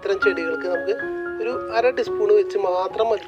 ഇത്തരം ചെടികൾക്ക് നമുക്ക് ഒരു അര ടീസ്പൂൺ വെച്ച് മാത്രം മതി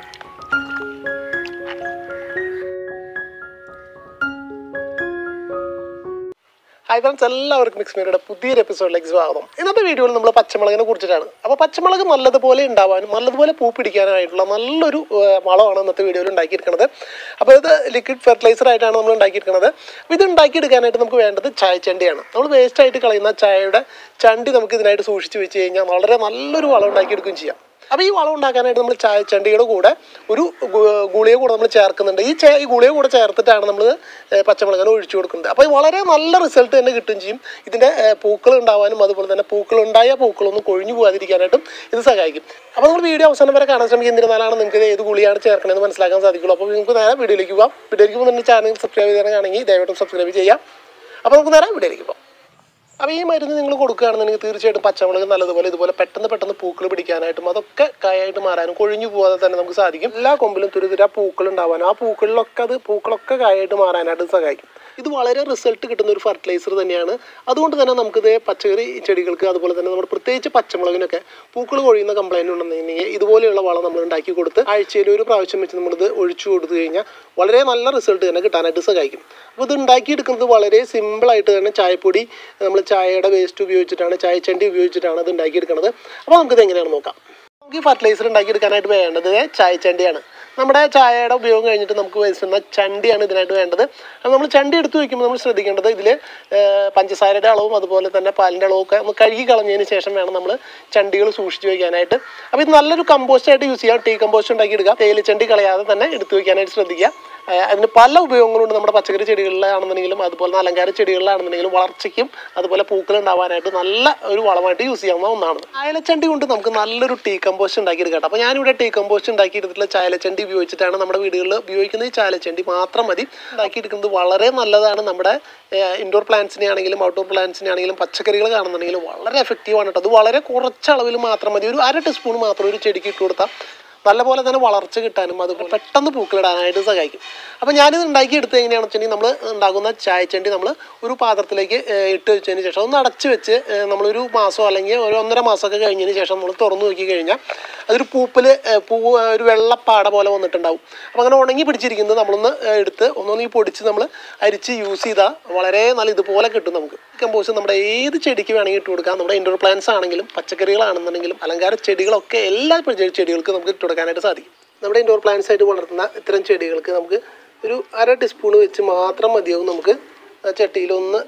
ഹായ് ഫ്രണ്ട്സ് എല്ലാവർക്കും മിക്സ് മീഡിയയുടെ പുതിയൊരു എപ്പിസോഡിലേക്ക് സ്വാഗതം ഇന്നത്തെ വീഡിയോയിൽ നമ്മൾ പച്ചമുളകിനെ കുറിച്ചിട്ടാണ് അപ്പോൾ പച്ചമുളക് നല്ലതുപോലെ ഉണ്ടാവാനും നല്ലതുപോലെ പൂ പിടിക്കാനായിട്ടുള്ള നല്ലൊരു ഏർ, വളമാണ് ഇന്നത്തെ വീഡിയോയിൽ ഉണ്ടാക്കിയിരിക്കുന്നത് അപ്പോൾ ഇത് ലിക്വിഡ് ഫെർട്ടിലൈസർ ആയിട്ടാണ് നമ്മൾ ഉണ്ടാക്കിയിരിക്കുന്നത് അപ്പോൾ ഇത് ഉണ്ടാക്കിയെടുക്കാനായിട്ട് നമുക്ക് വേണ്ടത് ചായച്ചണ്ടിയാണ് നമ്മൾ വേസ്റ്റ് ആയിട്ട് കളയുന്ന ചായയുടെ ചണ്ടി നമുക്ക് ഇതിനായിട്ട് സൂക്ഷിച്ച് വെച്ച് കഴിഞ്ഞാൽ വളരെ നല്ലൊരു വളം ഉണ്ടാക്കിയെടുക്കുകയും ചെയ്യാം അപ്പോൾ ഈ വളം ഉണ്ടാക്കാനായിട്ട് നമ്മൾ ചായച്ചണ്ടിയുടെ കൂടെ ഒരു ഗു- ഗുളിക കൂടെ നമ്മൾ ചേർക്കുന്നുണ്ട് ഈ ചേ ഈ ഗുളിക കൂടെ ചേർത്തിട്ടാണ് നമ്മൾ പച്ചമുളകിന് ഒഴിച്ചു കൊടുക്കുന്നത് അപ്പോൾ ഇത് വളരെ നല്ല റിസൾട്ട് തന്നെ കിട്ടുകയും ചെയ്യും ഇതിൻ്റെ പൂക്കൾ ഉണ്ടാവാനും അതുപോലെ തന്നെ പൂക്കൾ ഉണ്ടായ പൂക്കളൊന്നും കൊഴിഞ്ഞു പോകാതിരിക്കാനായിട്ടും ഇത് സഹായിക്കും അപ്പോൾ നമ്മൾ വീഡിയോ അവസാനം വരെ കാണാൻ ശ്രമിക്കുക എന്നിരുന്നാലാണ് നിങ്ങൾക്ക് ഇത് ഏത് ഗുളിയാണ് ചേർക്കണമെന്ന് മനസ്സിലാക്കാൻ സാധിക്കുള്ളൂ അപ്പോൾ നിങ്ങൾക്ക് നേരെ വീഡിയോയിലേക്ക് പോകാം വീഡിയോയിലേക്ക് പോകുന്ന ചാനൽ സബ്സ്ക്രൈബ് ചെയ്യണമെങ്കിൽ ദയവായിട്ടും സബ്സ്ക്രൈബ് ചെയ്യാം അപ്പോൾ നമുക്ക് നേരെ വീഡിയോയിലേക്ക് പോകാം അപ്പോൾ ഈ മരുന്ന് നിങ്ങൾ കൊടുക്കുകയാണെന്നുണ്ടെങ്കിൽ തീർച്ചയായിട്ടും പച്ചമുളക് നല്ലതുപോലെ ഇതുപോലെ പെട്ടെന്ന് പെട്ടെന്ന് പൂക്കൾ പിടിക്കാനായിട്ടും അതൊക്കെ കായായിട്ട് മാറാനും കൊഴിഞ്ഞു പോകാതെ തന്നെ നമുക്ക് സാധിക്കും എല്ലാ കൊമ്പിലും തുരുതുര പൂക്കൾ ഉണ്ടാവാനും ആ പൂക്കളിലൊക്കെ അത് പൂക്കളൊക്കെ കായായിട്ട് മാറാനായിട്ട് സഹായിക്കും ഇത് വളരെ റിസൾട്ട് കിട്ടുന്ന ഒരു ഫെർട്ടിലൈസർ തന്നെയാണ് അതുകൊണ്ട് തന്നെ നമുക്കിത് പച്ചക്കറി ചെടികൾക്ക് അതുപോലെ തന്നെ നമ്മുടെ പ്രത്യേകിച്ച് പച്ചമുളകിനൊക്കെ പൂക്കൾ കൊഴിയുന്ന കംപ്ലൈൻറ്റ് ഉണ്ടെന്നുണ്ടെങ്കിൽ ഇതുപോലെയുള്ള വളം നമ്മൾ ഉണ്ടാക്കി കൊടുത്ത് ആഴ്ചയിൽ ഒരു പ്രാവശ്യം വെച്ച് നമ്മളിത് ഒഴിച്ചു കൊടുത്തു കഴിഞ്ഞാൽ വളരെ നല്ല റിസൾട്ട് തന്നെ കിട്ടാനായിട്ട് സഹായിക്കും അപ്പോൾ ഇത് ഉണ്ടാക്കിയെടുക്കുന്നത് വളരെ സിമ്പിളായിട്ട് തന്നെ ചായപ്പൊടി നമ്മൾ ചായയുടെ വേസ്റ്റ് ഉപയോഗിച്ചിട്ടാണ് ചായച്ചണ്ടി ഉപയോഗിച്ചിട്ടാണ് ഇത് ഉണ്ടാക്കിയെടുക്കുന്നത് അപ്പോൾ നമുക്കിത് എങ്ങനെയാണ് നോക്കാം നമുക്ക് ഈ ഫർട്ടിലൈസർ ഉണ്ടാക്കിയെടുക്കാനായിട്ട് വേണ്ടത് ചായച്ചണ്ടിയാണ് നമ്മുടെ ചായയുടെ ഉപയോഗം കഴിഞ്ഞിട്ട് നമുക്ക് വരുന്ന ചണ്ടിയാണ് ഇതിനായിട്ട് വേണ്ടത് അത് നമ്മൾ ചണ്ടി എടുത്ത് വയ്ക്കുമ്പോൾ നമ്മൾ ശ്രദ്ധിക്കേണ്ടത് ഇതിൽ പഞ്ചസാരയുടെ അളവും അതുപോലെ തന്നെ പാലിൻ്റെ അളവും ഒക്കെ ഒന്ന് കഴുകി കളഞ്ഞതിന് ശേഷം വേണം നമ്മൾ ചണ്ടികൾ സൂക്ഷിച്ച് വയ്ക്കാനായിട്ട് അപ്പോൾ ഇത് നല്ലൊരു കമ്പോസ്റ്റ് ആയിട്ട് യൂസ് ചെയ്യാം ടീ കമ്പോസ്റ്റ് ഉണ്ടാക്കിയെടുക്കുക തേയിലച്ചണ്ടി കളയാതെ തന്നെ എടുത്ത് വയ്ക്കാനായിട്ട് ശ്രദ്ധിക്കുക ഏഹ് അതിന് പല ഉപയോഗങ്ങളുണ്ട് നമ്മുടെ പച്ചക്കറി ചെടികളിലാണെന്നുണ്ടെങ്കിലും അതുപോലെ തന്നെ അലങ്കാര ചെടികളിലാണെന്നുണ്ടെങ്കിലും വളർച്ചയ്ക്കും അതുപോലെ പൂക്കൾ ഉണ്ടാവാനായിട്ട് നല്ല ഒരു വളമായിട്ട് യൂസ് ചെയ്യാവുന്ന ഒന്നാണ് ചായലച്ചണ്ടി കൊണ്ട് നമുക്ക് നല്ലൊരു ടീ കമ്പോസ്റ്റ് ഉണ്ടാക്കിയെടുക്കാം അപ്പോൾ ഞാനിവിടെ ടീ കമ്പോസ്റ്റ് ഉണ്ടാക്കിയെടുത്തിട്ടുള്ള ചായലച്ചണ്ടി ഉപയോഗിച്ചിട്ടാണ് നമ്മുടെ വീടുകളിൽ ഉപയോഗിക്കുന്ന ഈ ചായലച്ചണ്ടി മാത്രം മതി ഉണ്ടാക്കിയെടുക്കുന്നത് വളരെ നല്ലതാണ് നമ്മുടെ ഇൻഡോർ പ്ലാന്റ്സിനെ ആണെങ്കിലും ഔട്ട്ഡോർ പ്ലാന്റ്സിനെ ആണെങ്കിലും പച്ചക്കറികൾ കാണുന്നുണ്ടെങ്കിലും വളരെ എഫക്റ്റീവാണ് കേട്ടോ അത് വളരെ കുറച്ച് അളവിൽ മാത്രം മതി ഒരു അര ടീസ്പൂൺ മാത്രം ഒരു ചെടിക്ക് ഇട്ട് കൊടുത്താൽ നല്ലപോലെ തന്നെ വളർച്ച കിട്ടാനും അതുപോലെ പെട്ടെന്ന് പൂക്കളിടാനായിട്ട് സഹായിക്കും അപ്പോൾ ഞാനിത് ഉണ്ടാക്കി എടുത്ത് എങ്ങനെയാണെന്ന് വെച്ചിട്ടുണ്ടെങ്കിൽ നമ്മൾ ഉണ്ടാക്കുന്ന ചായച്ചണ്ടി നമ്മൾ ഒരു പാത്രത്തിലേക്ക് ഏഹ്, ഇട്ട് വെച്ചതിന് ശേഷം ഒന്ന് അടച്ച് വെച്ച് ഏഹ്, നമ്മളൊരു മാസം അല്ലെങ്കിൽ ഒരു ഒന്നര മാസമൊക്കെ കഴിഞ്ഞതിന് ശേഷം നമ്മൾ തുറന്നു നോക്കി കഴിഞ്ഞാൽ അതൊരു പൂപ്പിൽ പൂ ഒരു വെള്ളപ്പാട പോലെ വന്നിട്ടുണ്ടാവും അപ്പോൾ അങ്ങനെ ഉണങ്ങി പിടിച്ചിരിക്കുന്നത് നമ്മളൊന്ന് ഏഹ്, എടുത്ത് ഒന്നൊന്ന് ഈ പൊടിച്ച് നമ്മൾ അരിച്ച് യൂസ് ചെയ്താൽ വളരെ നല്ല ഇതുപോലെ കിട്ടും നമുക്ക് കമ്പോസ്റ്റ് നമ്മുടെ ഏത് ചെടിക്ക് വേണമെങ്കിൽ ഇട്ട് കൊടുക്കാം നമ്മുടെ ഇൻഡോർ പ്ലാന്റ്സ് ആണെങ്കിലും പച്ചക്കറികളാണെന്നുണ്ടെങ്കിലും അലങ്കാര ചെടികളൊക്കെ എല്ലാ ചെടി- ചെടികൾക്കും നമുക്ക് ഇട്ട് കൊടുക്കാനായിട്ട് സാധിക്കും നമ്മുടെ ഇൻഡോർ പ്ലാന്റ്സ് ആയിട്ട് വളർത്തുന്ന ഇത്തരം ചെടികൾക്ക് നമുക്ക് ഒരു അര ടീസ്പൂൺ വെച്ച് മാത്രം മതിയാവും നമുക്ക് ആ ചട്ടിയിലൊന്ന്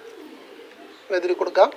വെതിരി കൊടുക്കാം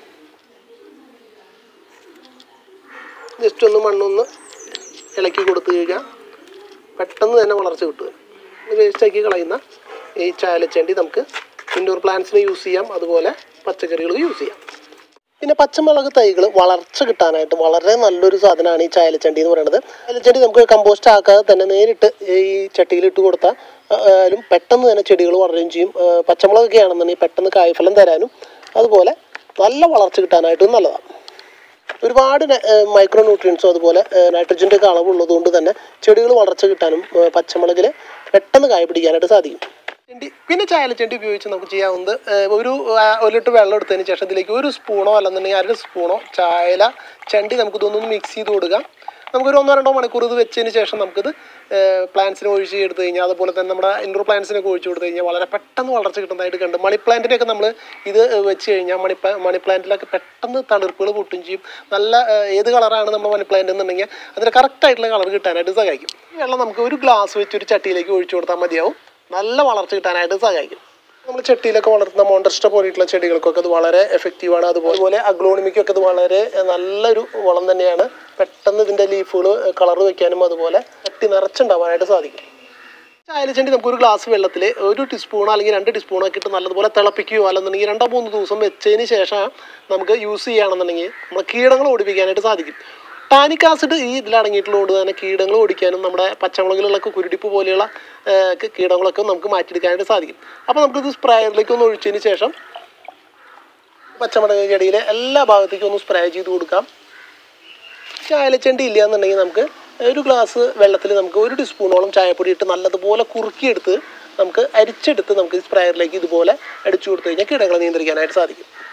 ജസ്റ്റ് ഒന്ന് മണ്ണൊന്ന് ഇളക്കി കൊടുത്തു കഴിഞ്ഞാൽ പെട്ടെന്ന് തന്നെ വളർച്ച കിട്ടുക വേസ്റ്റാക്കി കളയുന്ന ഈ ചായലച്ചണ്ടി നമുക്ക് ഇൻഡോർ പ്ലാന്റ്സിന് യൂസ് ചെയ്യാം അതുപോലെ പച്ചക്കറികൾക്ക് യൂസ് ചെയ്യാം പിന്നെ പച്ചമുളക് തൈകൾ വളർച്ച കിട്ടാനായിട്ട് വളരെ നല്ലൊരു സാധനമാണ് ഈ ചായലച്ചണ്ടി എന്ന് പറയുന്നത് ചായലച്ചണ്ടി നമുക്ക് കമ്പോസ്റ്റ് ആക്കാതെ തന്നെ നേരിട്ട് ഈ ചട്ടിയിൽ ഇട്ട് കൊടുത്താൽ ആയാലും പെട്ടെന്ന് തന്നെ ചെടികൾ വളരുകയും ചെയ്യും ആ, പച്ചമുളകൊക്കെ ആണെന്നുണ്ടെങ്കിൽ പെട്ടെന്ന് കായ്ഫലം തരാനും അതുപോലെ നല്ല വളർച്ച കിട്ടാനായിട്ടും നല്ലതാണ് ഒരുപാട് മൈക്രോ ന്യൂട്രിയൻസും അതുപോലെ നൈട്രജൻ്റെ ഒക്കെ അളവുള്ളത് കൊണ്ട് തന്നെ ചെടികൾ വളർച്ച കിട്ടാനും ഏഹ് പച്ചമുളകിൽ പെട്ടെന്ന് കായ പിടിക്കാനായിട്ട് സാധിക്കും ചെണ്ടി പിന്നെ ചായലച്ചണ്ടി ഉപയോഗിച്ച് നമുക്ക് ചെയ്യാവുന്നത് ഏഹ് ഒരു ആ, ഒരു ലിറ്റർ വെള്ളം എടുത്തതിന് ശേഷം ഇതിലേക്ക് ഒരു സ്പൂണോ അല്ലെന്നുണ്ടെങ്കിൽ അര സ്പൂണോ ചായല ചണ്ടി നമുക്ക് ഇതൊന്നും മിക്സ് ചെയ്ത് കൊടുക്കാം നമുക്കൊരു ഒന്നോ രണ്ടോ മണിക്കൂർ ഇത് വെച്ചതിന് ശേഷം നമുക്കിത് പ്ലാന്റ്സിന് ഒഴിച്ച് എടുത്തു കഴിഞ്ഞാൽ അതുപോലെ തന്നെ നമ്മുടെ ഇൻഡോർ പ്ലാന്റ്സിനൊക്കെ ഒഴിച്ച് കൊടുത്തു കഴിഞ്ഞാൽ വളരെ പെട്ടെന്ന് വളർച്ച കിട്ടുന്നതായിട്ട് കണ്ട് മണി പ്ലാന്റിനൊക്കെ നമ്മൾ ഇത് വെച്ച് കഴിഞ്ഞാൽ മണി പ്ലാ മണി പ്ലാന്റിലൊക്കെ പെട്ടെന്ന് തളിർപ്പുകൾ പൊട്ടും ചെയ്യും നല്ല ഏഹ്, ഏത് കളറാണ് നമ്മുടെ മണി പ്ലാന്റ് എന്നുണ്ടെങ്കിൽ അതിന് കറക്റ്റ് ആയിട്ടുള്ള കളർ കിട്ടാനായിട്ട് സഹായിക്കും ഈ വെള്ളം നമുക്ക് ഒരു ഗ്ലാസ് വെച്ച് ഒരു ചട്ടിയിലേക്ക് ഒഴിച്ചു കൊടുത്താൽ മതിയാവും നല്ല വളർച്ച കിട്ടാനായിട്ട് സഹായിക്കും നമ്മൾ ചട്ടിയിലൊക്കെ വളർത്തുന്ന മോണ്ടർസ്റ്റ പോലെയുള്ള ചെടികൾക്കൊക്കെ അത് വളരെ എഫക്റ്റീവാണ് അതുപോലെ അഗ്ലോണിമിക്കൊക്കെ അത് വളരെ ഏഹ്, നല്ലൊരു വളം തന്നെയാണ് പെട്ടെന്ന് ഇതിൻ്റെ ലീഫുകൾ കളർ വെക്കാനും അതുപോലെ ചട്ടി നിറച്ചുണ്ടാവാനായിട്ട് സാധിക്കും ചായലച്ചണ്ടി നമുക്ക് ഒരു ഗ്ലാസ് വെള്ളത്തിൽ ഒരു ടീസ്പൂൺ അല്ലെങ്കിൽ രണ്ട് ടീസ്പൂൺ ഒക്കെ ഇട്ട് നല്ലതുപോലെ തിളപ്പിക്കുകയോ അല്ലെന്നുണ്ടെങ്കിൽ രണ്ടോ മൂന്ന് ദിവസം വെച്ചതിന് ശേഷം നമുക്ക് യൂസ് ചെയ്യുകയാണെന്നുണ്ടെങ്കിൽ നമ്മൾ കീടങ്ങൾ ഓടിപ്പിക്കാനായിട്ട് സാധിക്കും ടാനിക് ആസിഡ് ഈ ഇതിൽ അടങ്ങിയിട്ടുള്ളതുകൊണ്ട് തന്നെ കീടങ്ങൾ ഓടിക്കാനും നമ്മുടെ പച്ചമുളകിലുള്ള കുരുടിപ്പ് പോലെയുള്ള ഏഹ്, ക- കീടങ്ങളൊക്കെ നമുക്ക് മാറ്റിയെടുക്കാനായിട്ട് സാധിക്കും അപ്പോൾ നമുക്കിത് സ്പ്രേയറിലേക്ക് ഒന്ന് ഒഴിച്ചതിന് ശേഷം പച്ചമുളക് ചെടിയിലെ എല്ലാ ഭാഗത്തേക്കും ഒന്ന് സ്പ്രേ ചെയ്ത് കൊടുക്കാം ചായലച്ചണ്ടി ഇല്ല എന്നുണ്ടെങ്കിൽ നമുക്ക് ഒരു ഗ്ലാസ് വെള്ളത്തിൽ നമുക്ക് ഒരു ടീസ്പൂണോളം ചായപ്പൊടി ഇട്ട് നല്ലതുപോലെ കുറുക്കിയെടുത്ത് നമുക്ക് അരിച്ചെടുത്ത് നമുക്ക് സ്പ്രേയറിലേക്ക് ഇതുപോലെ അടിച്ചു കൊടുത്തു കഴിഞ്ഞാൽ കീടങ്ങളെ നിയന്ത്രിക്കാനായിട്ട് സാധിക്കും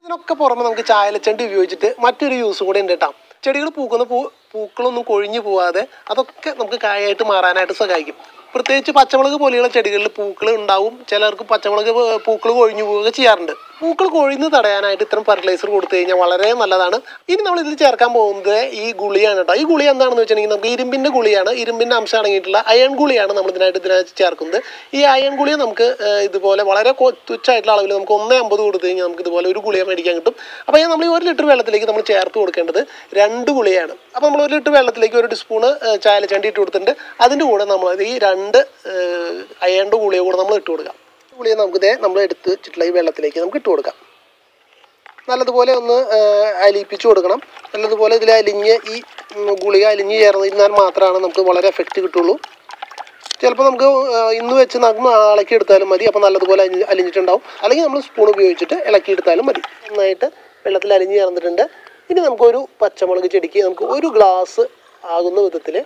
ഇതിനൊക്കെ പുറമെ നമുക്ക് ചായലച്ചണ്ടി ഉപയോഗിച്ചിട്ട് മറ്റൊരു യൂസ് കൂടെ ഉണ്ട് കേട്ടോ ചെടികൾ പൂക്കുന്ന പൂ പൂക്കളൊന്നും കൊഴിഞ്ഞു പോവാതെ അതൊക്കെ നമുക്ക് കായായിട്ട് മാറാനായിട്ട് സഹായിക്കും പ്രത്യേകിച്ച് പച്ചമുളക് പോലെയുള്ള ചെടികളിൽ പൂക്കൾ ഉണ്ടാവും ചിലർക്ക് പച്ചമുളക് പൂക്കൾ കൊഴിഞ്ഞു പോവുക ചെയ്യാറുണ്ട് പൂക്കൾ കൊഴിഞ്ഞ് തടയാനായിട്ട് ഇത്തരം ഫെർട്ടിലൈസർ കൊടുത്തു കഴിഞ്ഞാൽ വളരെ നല്ലതാണ് ഇനി നമ്മൾ ഇതിൽ ചേർക്കാൻ പോകുന്നത് ഈ ഗുളിയാണ് കേട്ടോ ഈ ഗുളി എന്താണെന്ന് വെച്ചിട്ടുണ്ടെങ്കിൽ നമുക്ക് ഇരുമ്പിൻ്റെ ഗുളിയാണ് ഇരുമ്പിൻ്റെ അംശം അടങ്ങിയിട്ടുള്ള അയൺ ഗുളിയാണ് നമ്മൾ ഇതിനായിട്ട് ഇതിനകത്ത് ചേർക്കുന്നത് ഈ അയൺ ഗുളിയെ നമുക്ക് ഏഹ്, ഇതുപോലെ വളരെ കൊ- തുച്ഛമായിട്ടുള്ള അളവിൽ നമുക്ക് ഒന്നേ അമ്പത് കൊടുത്തു കഴിഞ്ഞാൽ നമുക്ക് ഇതുപോലെ ഒരു ഗുളിയ മേടിക്കാൻ കിട്ടും അപ്പോൾ ഈ നമ്മൾ ഈ ഒരു ലിറ്റർ വെള്ളത്തിലേക്ക് നമ്മൾ ചേർത്ത് കൊടുക്കേണ്ടത് രണ്ട് ഗുളിയാണ് അപ്പോൾ നമ്മൾ ഒരു ലിറ്റർ വെള്ളത്തിലേക്ക് ഒരു ടീസ്പൂണ് ചായലച്ചണ്ടി ഇട്ട് കൊടുത്തിട്ടുണ്ട് അതിൻ്റെ കൂടെ നമ്മൾ ഈ രണ്ട് അയണ്ട ഗുളിയ കൂടെ നമ്മൾ ഇട്ട് കൊടുക്കാം ഈ ഗുളിയ നമുക്ക് ഇതേ നമ്മൾ എടുത്ത് വെച്ചിട്ടുള്ള ഈ വെള്ളത്തിലേക്ക് നമുക്ക് ഇട്ട് കൊടുക്കാം നല്ലതുപോലെ ഒന്ന് ആ, അലിയിപ്പിച്ച് കൊടുക്കണം നല്ലതുപോലെ ഇതിൽ അലിഞ്ഞ് ഈ ഉം, ഗുളിക അലിഞ്ഞ് ചേർന്നിരുന്നാൽ മാത്രമാണ് നമുക്ക് വളരെ എഫക്റ്റ് കിട്ടുള്ളൂ ചിലപ്പോൾ നമുക്ക് ആ, ഇന്ന് വെച്ച് നമ്മൾ ഇളക്കി എടുത്താലും മതി അപ്പോൾ നല്ലതുപോലെ അലിഞ്ഞ് അലിഞ്ഞിട്ടുണ്ടാവും അല്ലെങ്കിൽ നമ്മൾ സ്പൂൺ ഉപയോഗിച്ചിട്ട് ഇളക്കി എടുത്താലും മതി നന്നായിട്ട് വെള്ളത്തിൽ അലിഞ്ഞ് ചേർന്നിട്ടുണ്ട് ഇനി നമുക്കൊരു പച്ചമുളക് ചെടിക്ക് നമുക്ക് ഒരു ഗ്ലാസ് ആകുന്ന വിധത്തിൽ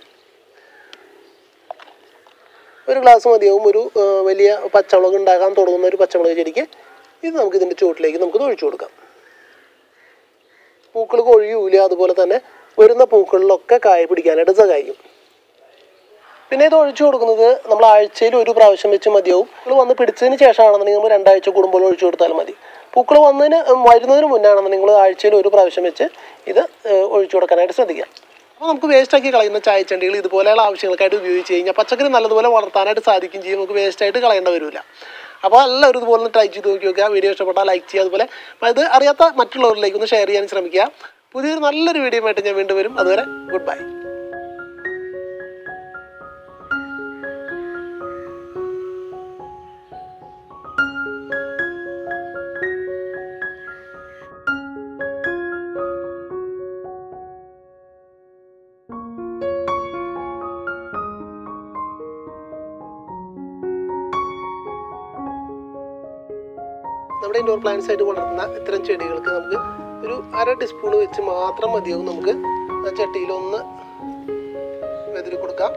ഒരു ഗ്ലാസ് മതിയാവും ഒരു ആ, വലിയ പച്ചമുളക് ഉണ്ടാകാൻ തുടങ്ങുന്ന ഒരു പച്ചമുളക് ചെടിക്ക് ഇത് നമുക്ക് ഇതിൻ്റെ ചുവട്ടിലേക്ക് നമുക്ക് ഒഴിച്ചു കൊടുക്കാം പൂക്കൾ കൊഴിയൂല അതുപോലെ തന്നെ വരുന്ന പൂക്കളിലൊക്കെ കായ പിടിക്കാനായിട്ട് സഹായിക്കും പിന്നെ ഇത് ഒഴിച്ചു കൊടുക്കുന്നത് നമ്മൾ ആഴ്ചയിൽ ഒരു പ്രാവശ്യം വെച്ച് മതിയാവും പൂക്കൾ വന്ന് പിടിച്ചതിന് ശേഷമാണെന്നുണ്ടെങ്കിൽ നമ്മൾ രണ്ടാഴ്ച കൂടുമ്പോൾ ഒഴിച്ചു കൊടുത്താൽ മതി പൂക്കൾ വന്നതിന് വരുന്നതിന് മുന്നാണെന്നുണ്ടെങ്കിൽ നിങ്ങൾ ആഴ്ചയിൽ ഒരു പ്രാവശ്യം വെച്ച് ഇത് ഏഹ്, ഒഴിച്ചു കൊടുക്കാനായിട്ട് ശ്രദ്ധിക്കുക അപ്പോൾ നമുക്ക് വേസ്റ്റാക്കി കളയുന്ന ചായച്ചണ്ടികൾ ഇതുപോലെയുള്ള ആവശ്യങ്ങൾക്കായിട്ട് ഉപയോഗിച്ച് കഴിഞ്ഞാൽ പച്ചക്കറി നല്ലതുപോലെ വളർത്താനായിട്ട് സാധിക്കും ചെയ്യും നമുക്ക് വേസ്റ്റായിട്ട് കളയേണ്ട വരില്ല അപ്പോൾ എല്ലാവരും ഇതുപോലെ ഒന്ന് ട്രൈ ചെയ്ത് നോക്കി നോക്കുക വീഡിയോ ഇഷ്ടപ്പെട്ടാൽ ലൈക്ക് ചെയ്യുക അതുപോലെ ഇത് അറിയാത്ത മറ്റുള്ളവരിലേക്ക് ഒന്ന് ഷെയർ ചെയ്യാൻ ശ്രമിക്കുക പുതിയൊരു നല്ലൊരു വീഡിയോ ആയിട്ട് ഞാൻ വീണ്ടും വരും അതുവരെ ഗുഡ് ബൈ നമ്മുടെ ഇൻഡോർ പ്ലാന്റ്സ് ആയിട്ട് വളർത്തുന്ന ഇത്തരം ചെടികൾക്ക് നമുക്ക് ഒരു അര ടീസ്പൂൺ വെച്ച് മാത്രം മതിയാവും നമുക്ക് ആ ചട്ടിയിൽ ഒന്ന് വെതിരി കൊടുക്കാം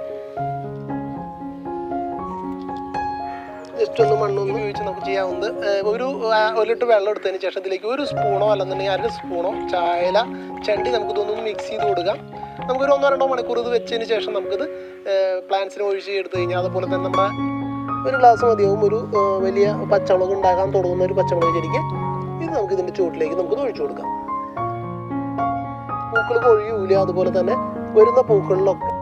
ജസ്റ്റ് ഒന്ന് മണ്ണൊന്ന് ഉപയോഗിച്ച് നമുക്ക് ചെയ്യാവുന്നത് ഏഹ് ഒരു ആ, ഒരു ലിറ്റർ വെള്ളം എടുത്തതിന് ശേഷം ഇതിലേക്ക് ഒരു സ്പൂണോ അല്ലെന്നുണ്ടെങ്കിൽ അര സ്പൂണോ ചായല ചണ്ടി നമുക്ക് ഇതൊന്ന് മിക്സ് ചെയ്ത് കൊടുക്കാം നമുക്കൊരു ഒന്നോ രണ്ടോ മണിക്കൂർ ഇത് വെച്ചതിന് ശേഷം നമുക്കിത് പ്ലാന്റ്സിന് ഒഴിച്ച് എടുത്തു കഴിഞ്ഞാൽ അതുപോലെ തന്നെ നമ്മുടെ ഒരു ഗ്ലാസ് മതിയാവും ഒരു ആ, വലിയ പച്ചമുളക് ഉണ്ടാകാൻ തുടങ്ങുന്ന ഒരു പച്ചമുളക് ചെടിക്ക് ഇത് നമുക്ക് ഇതിൻ്റെ ചുവട്ടിലേക്ക് നമുക്ക് ഒഴിച്ചു കൊടുക്കാം പൂക്കൾ കൊഴിയൂല അതുപോലെ തന്നെ വരുന്ന പൂക്കളിലൊക്കെ